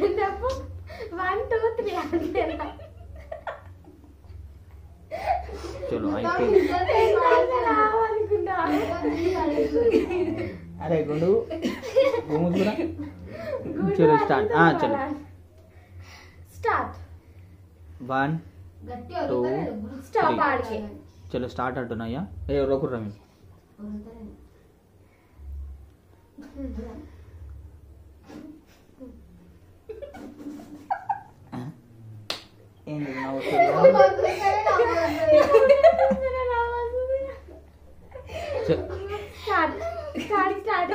చెప్పు one two three అంతేనా చలో అయిపోయింది రావాలనుకుంటా అరే గుండు గుమ్ము కూడా చలో స్టార్ట్ చలో స్టార్ట్ వన్ గట్టిగా Two. అడుగుతారు కదా, స్టాప్ Three. ఆడికి చలో స్టార్ట్ అంటున్నాయా ఏ రోకుర్రా మీరు అడుగుతారని. ఏంది స్టార్ట్ స్టార్ట్ స్టార్ట్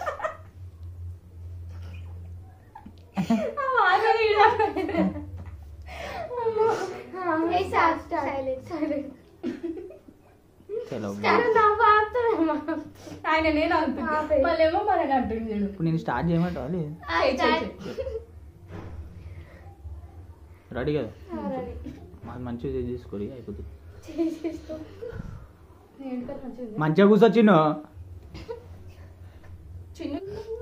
చలో ఆయన నేను అవుతుంది ఆపే. మళ్ళేమో మనని అంటుంది చూడు ఇప్పుడు నేను స్టార్ట్ చేయమంటావా లేదు చెయ్, చెయ్, చెయ్. రెడీ కదా మాది మంచిగా తీసుకోరి అయిపోతుంది నేను కూడా మంచిగా ఉంది. మంచిగా కూర్చొచ్చిను చిన్న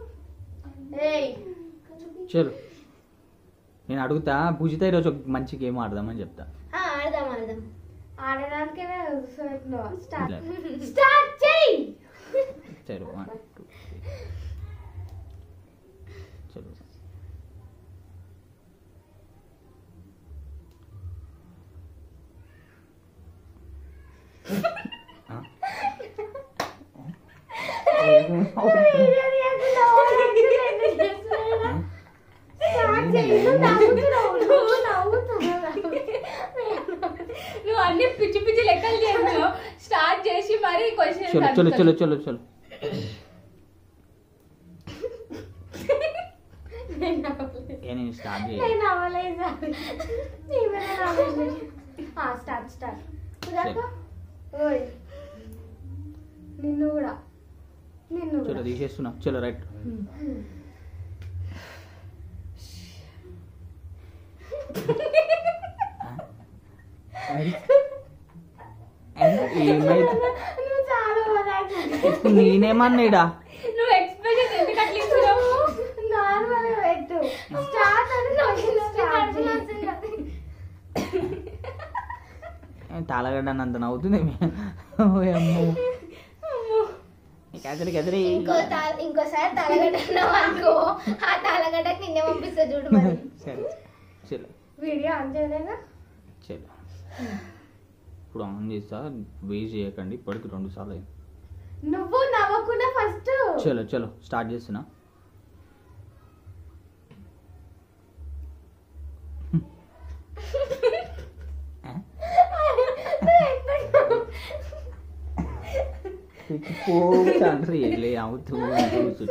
చలో నేను అడుగుతా పూజిత ఈరోజు ఒక మంచి గేమ్ ఆడదామని చెప్తా ఆడదాం ఆడదాం ఆడడానికే స్టార్ట్ ఇలా. స్టార్ట్ చెయ్యి చలో వన్ టూ చలో ఆ? స్టార్ట్ చెయ్యి నువ్వు నవ్వుతున్నావు నువ్వు నవ్వుతున్నావు నువ్వు అన్ని పిచ్చి పిచ్చి లెక్కలు చేస్తున్నావు స్టార్ట్ చేసి మరి క్వశ్చన్ చలో చలో చలో చలో చలో ఏ నేను స్టార్ట్ చేయాలి నేను నవ్వలేదు నీవే నవ్వలేదు స్టార్ట్ స్టార్ట్ సుజాత ఓయ్ నిన్ను కూడా నిన్ను చలో కూడా తీసేస్తున్నా చలో రైట్ ఏమైతే నువ్వు చాలా బాగా ఇప్పుడు నేనేమన్నాడా నువ్వు ఎక్స్ప్రెషన్ ఎందుకు అట్లా ఇస్తున్నావు నార్మల్ పెట్టు స్టార్ట్ అని నవ్వు స్టార్ట్ తాళగడ్డ అంత నవ్వుతుంది అమ్మో కదరి కదరి ఇంకో తా- ఇంకోసారి తలగడ్డ అనుకో ఆ తలగడ్డకి నిన్నే పంపిస్తా చూడు మరి సరే చలో వీడియో ఆన్ చేయలేదా చలో ఇప్పుడు ఆన్ చేస్తా వేస్ట్ చేయకండి ఇప్పటికి రెండు సార్లు అయింది నువ్వు నవ్వకుండా ఫస్ట్ చలో చలో స్టార్ట్ చేస్తున్నా ఆ? తండ్రి వెళ్ళి అవుతూ కూర్చో.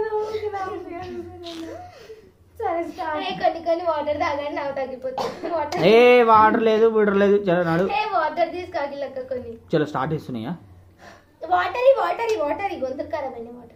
సరే స్టార్ట్ కొన్ని కొన్ని వాటర్ తాగండి నవ్వు తగ్గిపోతుంది వాటర్ ఏ వాటర్ లేదు బీటర్ లేదు చలో నాడు ఏ వాటర్ తీసుకోవాలి లెక్క కొన్ని చలో స్టార్ట్ చేస్తున్నాయా వాటర్ వాటర్ వాటర్ గొంతు ఖరాబైన వాటర్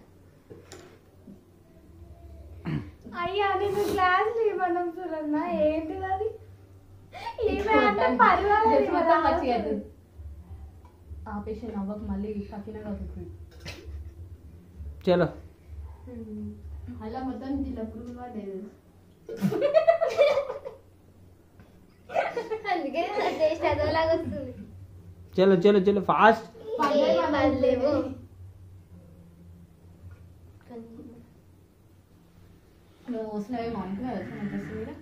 అయ్యా నేను గ్లాస్ ఇవ్వడం చూడన్నా ఏంటిది అది ఈమె అంటే పర్వాలేదు మొత్తం మంచిగా అవుతుంది. ఆపేసి నవ్వకు మళ్ళీ పక్కిన అవుతుంది చలో అలా మొత్తం జిల్లా పురుగు పడ్డది అందుకే టేస్ట్ అదోలాగా వస్తుంది చలో చలో చలో ఫాస్ట్ ఏం పర్లేవు. నువ్వు వస్తున్నావేమో అనుకున్నా వచ్చిన డ్రెస్ మీద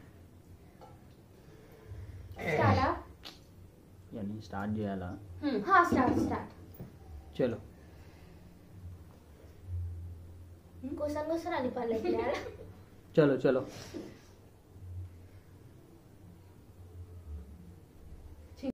స్టార్టా? ఇవన్నీ స్టార్ట్ చేయాలా హా, స్టార్ట్ స్టార్ట్ చలో కూర్చొని కూర్చొని అని పర్లేదు చలో చలో